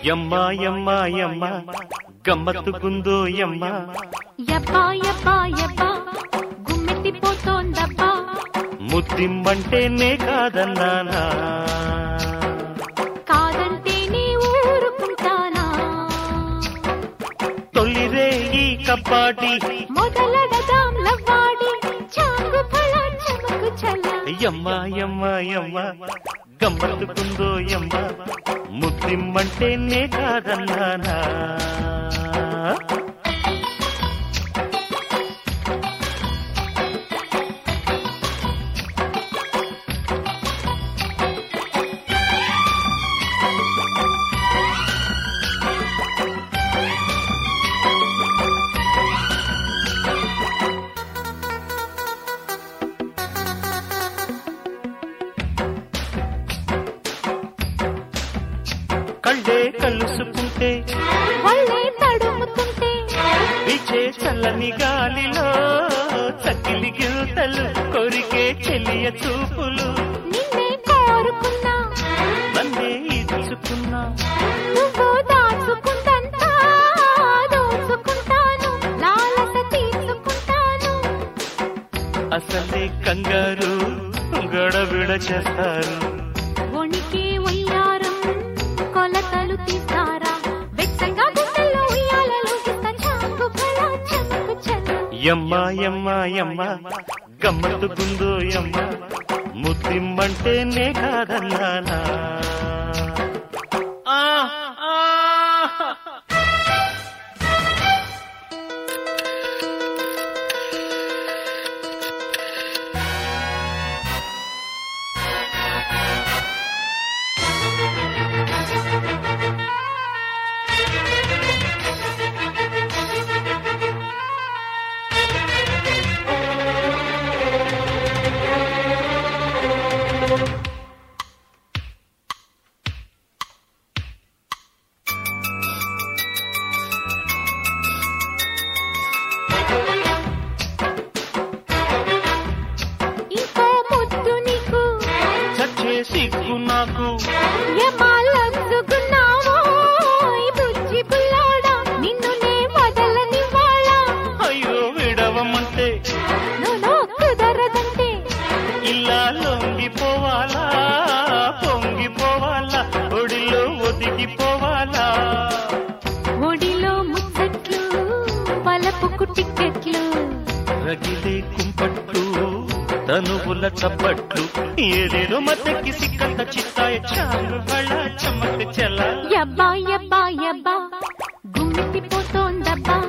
యమ్మా యమ్మా యమ్మ గమ్మత్తుకుందో యమ్మ యబ్బా యబ్బా యబ్బా గుమ్మెత్తిపోతోందబ్బా ముద్దిమ్మంటేనే కాదన్నానా కాదంటే నీ ఊరుకుంటానా తొలిరే ఈ కప్పాటి మొదలడదాం లవ్వాడి చాంగు ఫల చమకు చల యమ్మా యమ్మా యమ్మ గమ్మత్తుకుందో యమ్మ ముద్దిమ్మంటేనే కాదన్నానా కళ్ళే కలుసుకుంటే వల్లే తడుముతుంటే విచే చల్లని గాలిలో చకిలి గిల్తలు కొరికే చెలియ చూపులు నిన్నే కోరుకున్నా నన్నే ఇచ్చుకున్నా నువ్వు దాచుకుంటంతా దోచుకుంటాను లాలస తీర్చుకుంటాను అసలే కంగారు గడబిడ చేస్తారు వణికే ఉయ్యారం కొలతలు తీస్తారా వెచ్చంగా గుండెల్లో ఉయ్యాలలో గిత్త చాకు ఫల చమకు చల యమ్మ యమ్మ యమ్మ గమ్మత్తుకుందో యమ్మ ముద్దిమ్మంటేనే కాదన్నానా ఆ, ఆ. ఇంకో ముద్దు నీకు చచ్చే సిగ్గు నాకు ఎమాలొద్దుకున్నావో ఈ బుజ్జి బుల్లోడా నిన్ను నే వదలనివ్వాలా అయ్యో విడవమంటే నువ్వు కుదరదంటే ఇలా లొంగిపోవాలా పొంగిపోవాలా ఒడిలో ఒదిగిపోవాలా ఒడిలో ముచ్చట్లు పలపుకు టిక్కెట్లు రగిలే కుంపట్లు తనువుల చప్పట్లు ఏదేదో మద్దకి సిక్కంత చిత్తాయ చాలు బళ చమక్ చల యబ్బా యబ్బా యబ్బా గుమ్మెత్తిపోతోందబ్బా